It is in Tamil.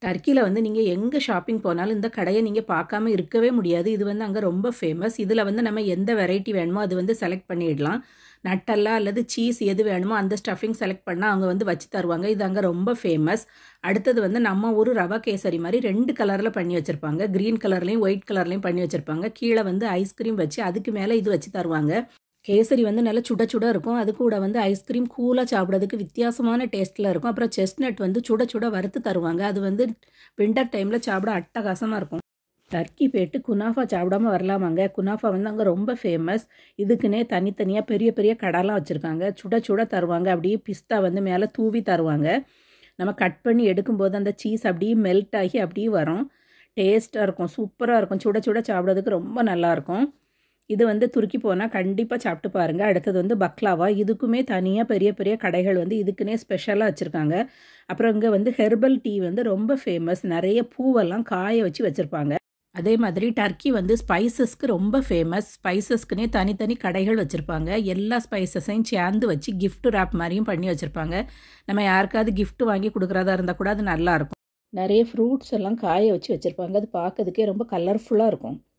டர்க்கியில் வந்து நீங்கள் எங்கே ஷாப்பிங் போனாலும் இந்த கடையை நீங்கள் பார்க்காம இருக்கவே முடியாது இது வந்து அங்கே ரொம்ப ஃபேமஸ் இதில் வந்து நம்ம எந்த வெரைட்டி வேணுமோ அது வந்து செலக்ட் பண்ணிடலாம் நட்டெல்லாம் அல்லது சீஸ் எது வேணுமோ அந்த ஸ்டஃபிங் செலக்ட் பண்ணால் அவங்க வந்து வச்சு தருவாங்க இது அங்கே ரொம்ப ஃபேமஸ் அடுத்தது வந்து நம்ம ஊர் ரவா கேசரி மாதிரி ரெண்டு கலரில் பண்ணி வச்சுருப்பாங்க க்ரீன் கலர்லேயும் ஒயிட் கலர்லேயும் பண்ணி வச்சுருப்பாங்க கீழே வந்து ஐஸ்கிரீம் வச்சு அதுக்கு மேலே இது வச்சு தருவாங்க கேசரி வந்து நல்லா சுட சுட இருக்கும் அது கூட வந்து ஐஸ்கிரீம் கூலாக சாப்பிட்றதுக்கு வித்தியாசமான டேஸ்ட்டில் இருக்கும் அப்புறம் செஸ்ட்நட் வந்து சுட சுட வறுத்து தருவாங்க அது வந்து வின்டர் டைமில் சாப்பிட அட்டகாசமாக இருக்கும் டர்க்கி போயிட்டு குனாஃபா சாப்பிடாம வரலாமாங்க குனாஃபா வந்து அங்கே ரொம்ப ஃபேமஸ் இதுக்குன்னே தனித்தனியாக பெரிய பெரிய கடைலாம் வச்சுருக்காங்க சுட சுட தருவாங்க அப்படியே பிஸ்தா வந்து மேலே தூவி தருவாங்க நம்ம கட் பண்ணி எடுக்கும்போது அந்த சீஸ் அப்படியே மெல்ட் ஆகி அப்படியே வரும் டேஸ்ட்டாக இருக்கும் சூப்பராக இருக்கும் சுட சுட சாப்பிட்றதுக்கு ரொம்ப நல்லாயிருக்கும் இது வந்து துருக்கி போனால் கண்டிப்பாக சாப்பிட்டு பாருங்கள் அடுத்தது வந்து பக்லாவா இதுக்குமே தனியாக பெரிய பெரிய கடைகள் வந்து இதுக்குன்னே ஸ்பெஷலாக வச்சுருக்காங்க அப்புறம் இங்கே வந்து ஹெர்பல் டீ வந்து ரொம்ப ஃபேமஸ் நிறைய பூவெல்லாம் காய வச்சு வச்சுருப்பாங்க அதே மாதிரி டர்க்கி வந்து ஸ்பைசஸ்க்கு ரொம்ப ஃபேமஸ் ஸ்பைசஸ்க்குனே தனித்தனி கடைகள் வச்சுருப்பாங்க எல்லா ஸ்பைசஸையும் சேர்ந்து வச்சு gift ரேப் மாதிரியும் பண்ணி வச்சுருப்பாங்க நம்ம யாருக்காவது gift வாங்கி கொடுக்குறதா இருந்தால் கூட அது நல்லாயிருக்கும் நிறைய ஃப்ரூட்ஸ் எல்லாம் காய வச்சு வச்சுருப்பாங்க அது பார்க்கறதுக்கே ரொம்ப கலர்ஃபுல்லாக இருக்கும்